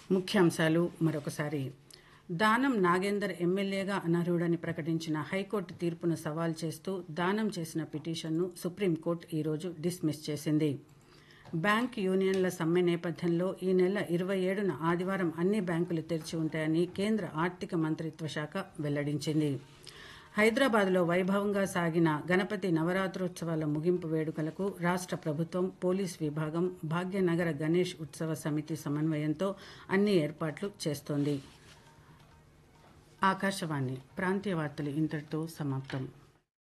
ముఖ్యాంశాలు మరొకసారి దానం నాగేందర్ ఎమ్మెల్యేగా అనర్హుడని ప్రకటించిన హైకోర్టు తీర్పును సవాల్ చేస్తూ దానం చేసిన పిటిషన్ను సుప్రీంకోర్టు ఈరోజు డిస్మిస్ చేసింది బ్యాంక్ యూనియన్ల సమ్మె నేపథ్యంలో ఈ నెల ఇరవై ఏడున ఆదివారం అన్ని బ్యాంకులు తెరిచి ఉంటాయని కేంద్ర ఆర్థిక మంత్రిత్వ శాఖ వెల్లడించింది హైదరాబాద్లో వైభవంగా సాగిన గణపతి నవరాత్రోత్సవాల ముగింపు వేడుకలకు రాష్ట ప్రభుత్వం పోలీస్ విభాగం భాగ్యనగర గణేష్ ఉత్సవ సమితి సమన్వయంతో అన్ని ఏర్పాట్లు చేస్తోంది ఆకాశవాణి ప్రాంతీయ వార్తలు ఇంతటితో సమాప్తం